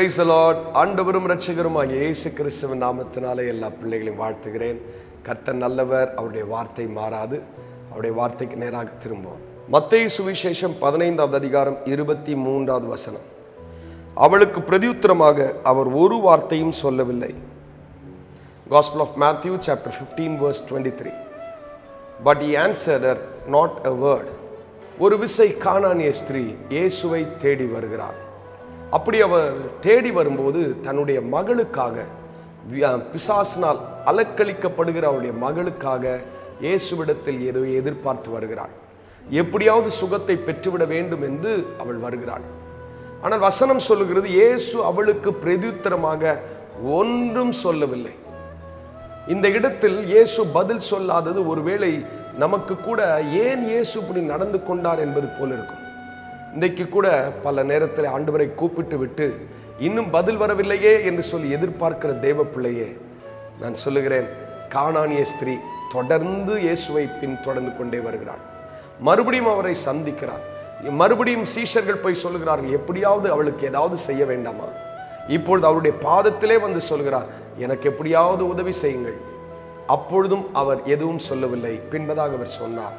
price Lord ஆண்டவரும் இரட்சகருமாகிய இயேசு கிறிஸ்துவின் நாமத்தினாலே எல்லா பிள்ளைகளையும் வாழ்த்துகிறேன் கர்த்தர் நல்லவர் அவருடைய வார்த்தை மாறாது அவருடைய வார்த்தைக்கு நேராக திரும்புவோம் மத்தேயு சுவிசேஷம் பதினைந்தாவது அதிகாரம் இருபத்தி மூன்றாவது வசனம் அவளுக்கு பிரதியுத்தரமாக அவர் ஒரு வார்த்தையும் சொல்லவில்லை Gospel of Matthew chapter 15 verse 23 but he answered her not a word ஒரு விசை கானானிய ஸ்திரீ இயேசுவை தேடி வருகிறார் அப்படி அவர் தேடி வரும்போது தன்னுடைய மகளுக்காக வி- பிசாசினால் அலக்களிக்கப்படுகிற அவருடைய மகளுக்காக இயேசுவிடத்தில் ஏதோ எதிர்பார்த்து வருகிறாள் எப்படியாவது சுகத்தை பெற்றுவிட வேண்டும் என்று அவள் வருகிறாள் ஆனால் வசனம் சொல்லுகிறது இயேசு அவளுக்கு பிரதியுத்தரமாக ஒன்றும் சொல்லவில்லை இந்த இடத்தில் இயேசு பதில் சொல்லாதது ஒருவேளை நமக்கு கூட ஏன் இயேசு இப்படி நடந்து கொண்டார் என்பது போல இருக்கும் இன்றைக்கு கூட பல நேரத்தில் ஆண்டவரை கூப்பிட்டு விட்டு இன்னும் பதில் வரவில்லையே என்று சொல்லி எதிர்பார்க்கிற தேவ பிள்ளையே நான் சொல்லுகிறேன் கானானிய ஸ்திரீ தொடர்ந்து இயேசுவை பின் தொடர்ந்து கொண்டே வருகிறாள் மறுபடியும் அவரை சந்திக்கிறார் மறுபடியும் சீஷர்கள் போய் சொல்லுகிறார்கள் எப்படியாவது அவளுக்கு ஏதாவது செய்ய வேண்டாமா இப்பொழுது அவருடைய பாதத்திலே வந்து சொல்கிறார் எனக்கு எப்படியாவது உதவி செய்யுங்கள் அப்பொழுதும் அவர் எதுவும் சொல்லவில்லை பின்பதாக அவர் சொன்னார்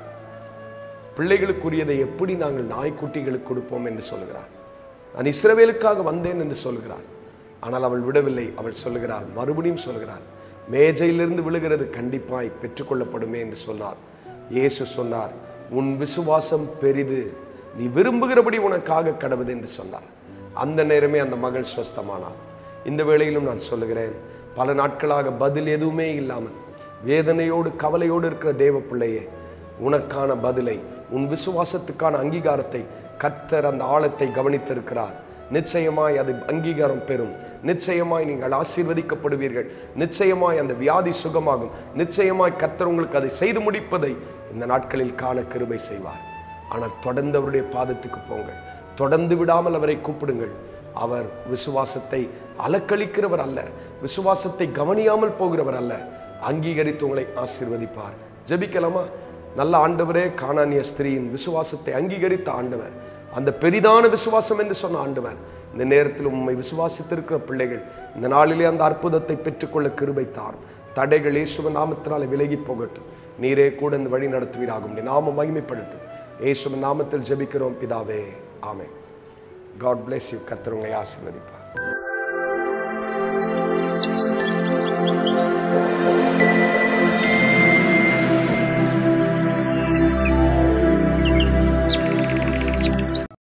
பிள்ளைகளுக்குரியதை எப்படி நாங்கள் நாய்க்குட்டிகளுக்கு கொடுப்போம் என்று சொல்கிறார் நான் இஸ்ரவேலுக்காக வந்தேன் என்று சொல்கிறார் ஆனால் அவள் விடவில்லை அவள் சொல்லுகிறாள் மறுபடியும் சொல்கிறாள் மேஜையிலிருந்து விழுகிறது கண்டிப்பாய் பெற்றுக்கொள்ளப்படுமே என்று சொன்னார் இயேசு சொன்னார் உன் விசுவாசம் பெரிது நீ விரும்புகிறபடி உனக்காக கடவுது என்று சொன்னார் அந்த நேரமே அந்த மகள் சொஸ்தமானாள் இந்த வேளையிலும் நான் சொல்லுகிறேன் பல நாட்களாக பதில் எதுவுமே இல்லாமல் வேதனையோடு கவலையோடு இருக்கிற தேவ பிள்ளையே உனக்கான பதிலை உன் விசுவாசத்துக்கான அங்கீகாரத்தை கர்த்தர் அந்த ஆழத்தை கவனித்திருக்கிறார் நிச்சயமாய் அது அங்கீகாரம் பெறும் நிச்சயமாய் நீங்கள் ஆசீர்வதிக்கப்படுவீர்கள் நிச்சயமாய் அந்த வியாதி சுகமாகும் நிச்சயமாய் கர்த்தர் உங்களுக்கு அதை செய்து முடிப்பதை இந்த நாட்களில் காண கிருபை செய்வார் ஆனால் தொடர்ந்து அவருடைய பாதத்துக்கு போங்கள் தொடர்ந்து விடாமல் அவரை கூப்பிடுங்கள் அவர் விசுவாசத்தை அலக்களிக்கிறவர் அல்ல விசுவாசத்தை கவனியாமல் போகிறவர் அல்ல அங்கீகரித்து உங்களை ஆசீர்வதிப்பார் ஜெபிக்கலாமா நல்ல ஆண்டவரே காணானிய ஸ்திரீயின் விசுவாசத்தை அங்கீகரித்த ஆண்டவர் அந்த பெரிதான விசுவாசம் என்று சொன்ன ஆண்டவர் இந்த நேரத்தில் உண்மை விசுவாசித்திருக்கிற பிள்ளைகள் இந்த நாளிலே அந்த அற்புதத்தை பெற்றுக்கொள்ள கிருபை தாரும் தடைகள் இயேசுவ நாமத்தினால விலகி போகட்டும் நீரே கூட இந்த வழி நடத்துவீராகும் உம்முடைய நாம மகிமைப்படட்டும் இயேசுவின் நாமத்தில் ஜெபிக்கிறோம் பிதாவே ஆமென் காட் bless you கர்த்தர் உங்களை ஆசீர்வதிப்பார்